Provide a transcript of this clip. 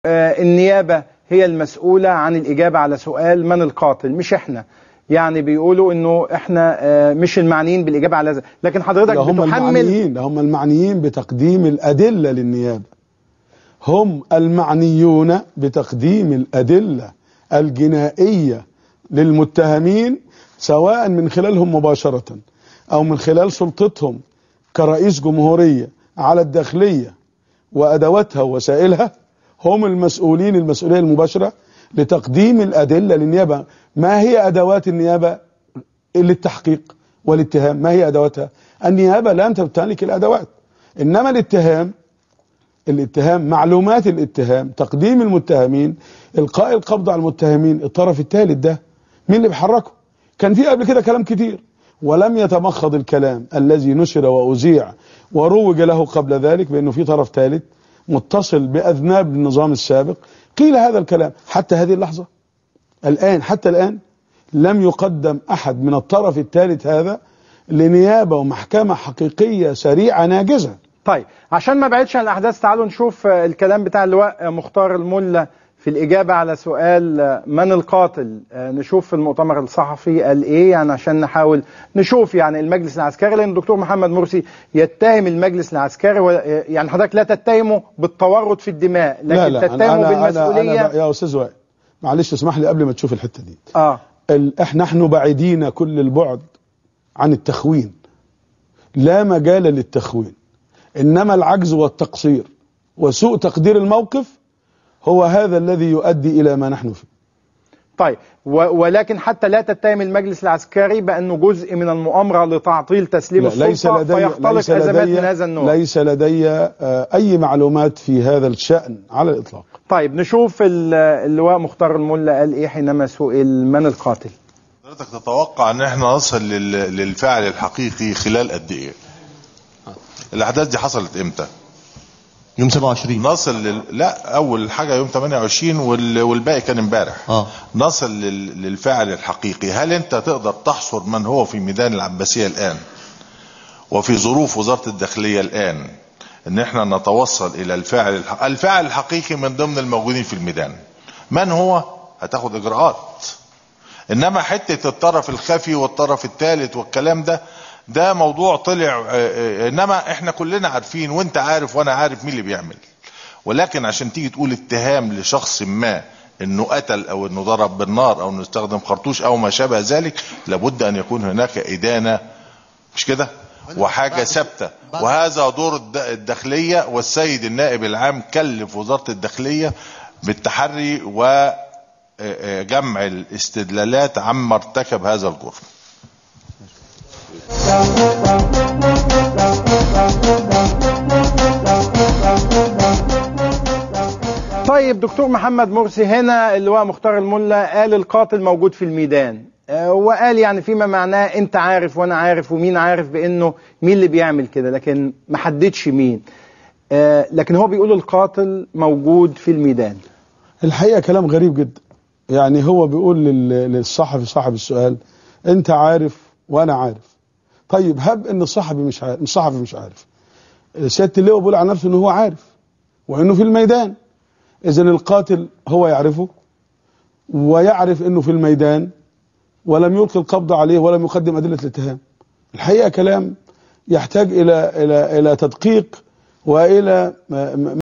آه، النيابة هي المسؤولة عن الإجابة على سؤال من القاتل مش إحنا يعني بيقولوا إنه إحنا آه، مش المعنيين بالإجابة على ذلك لكن حضرتك ده هم بتحمل المعنيين ده هم المعنيين بتقديم الأدلة للنيابة هم المعنيون بتقديم الأدلة الجنائية للمتهمين سواء من خلالهم مباشرة أو من خلال سلطتهم كرئيس جمهورية على الداخلية وأدواتها ووسائلها هم المسؤولين المسؤولية المباشرة لتقديم الأدلة للنيابة ما هي أدوات النيابة للتحقيق والاتهام ما هي أدواتها النيابة لا تمتلك الأدوات إنما الاتهام الاتهام معلومات الاتهام تقديم المتهمين القاء القبض على المتهمين الطرف الثالث ده مين اللي بيحركه كان في قبل كده كلام كتير ولم يتمخض الكلام الذي نشر واذيع وروج له قبل ذلك بانه في طرف ثالث متصل باذناب النظام السابق قيل هذا الكلام حتى هذه اللحظه الان حتى الان لم يقدم احد من الطرف الثالث هذا لنيابه ومحكمه حقيقيه سريعه ناجزه طيب عشان ما بعدش عن الأحداث تعالوا نشوف آه، الكلام بتاع اللواء آه، مختار الملا في الإجابة على سؤال آه، من القاتل آه، نشوف في المؤتمر الصحفي قال إيه يعني عشان نحاول نشوف يعني المجلس العسكري لأن الدكتور محمد مرسي يتهم المجلس العسكري و- آه، يعني حضرتك لا تتهمه بالتورط في الدماء لكن لا لا تتهمه بالمسؤولية أنا يا استاذ وائل معلش اسمح لي قبل ما تشوف الحته دي آه ال- احنا نحن بعيدين كل البعد عن التخوين لا مجال للتخوين انما العجز والتقصير وسوء تقدير الموقف هو هذا الذي يؤدي الى ما نحن فيه طيب و- ولكن حتى لا تتهم المجلس العسكري بأنه جزء من المؤامرة لتعطيل تسليم لا، السلطة ليس لدي فيختلق ليس أزمات لدي من هذا النوع ليس لدي آه، اي معلومات في هذا الشأن على الاطلاق طيب نشوف ال- اللواء مختار الملا قال ايه حينما سئل من القاتل حضرتك تتوقع ان احنا نصل لل- للفعل الحقيقي خلال قد ايه؟ الاحداث دي حصلت امتى؟ يوم 27 نصل لل... لا اول حاجه يوم 28 وال... والباقي كان امبارح اه نصل لل... للفعل الحقيقي هل انت تقدر تحصر من هو في ميدان العباسيه الان وفي ظروف وزاره الداخليه الان ان احنا نتوصل الى الفاعل الح... الفاعل الحقيقي من ضمن الموجودين في الميدان من هو هتاخد اجراءات انما حته الطرف الخفي والطرف الثالث والكلام ده ده موضوع طلع آه، آه، انما احنا كلنا عارفين وانت عارف وانا عارف مين اللي بيعمل ولكن عشان تيجي تقول اتهام لشخص ما انه قتل او انه ضرب بالنار او انه استخدم خرطوش او ما شابه ذلك لابد ان يكون هناك ادانه مش كده وحاجه ثابته وهذا دور الد- الداخليه والسيد النائب العام كلف وزاره الداخليه بالتحري وجمع الاستدلالات عما ارتكب هذا الجرم طيب دكتور محمد مرسي هنا اللواء مختار الملا قال القاتل موجود في الميدان آه، وقال يعني فيما معناه انت عارف وانا عارف ومين عارف بانه مين اللي بيعمل كده لكن ما حددش مين آه، لكن هو بيقول القاتل موجود في الميدان الحقيقه كلام غريب جدا يعني هو بيقول لل- للصحفي صاحب السؤال انت عارف وانا عارف طيب هب ان الصحفي مش عارف الصحفي مش عارف سياده اللواء بيقول عن نفسه ان هو عارف وانه في الميدان اذا القاتل هو يعرفه ويعرف انه في الميدان ولم يلقي القبض عليه ولم يقدم ادله الاتهام الحقيقه كلام يحتاج الى الى الى تدقيق والى م- م-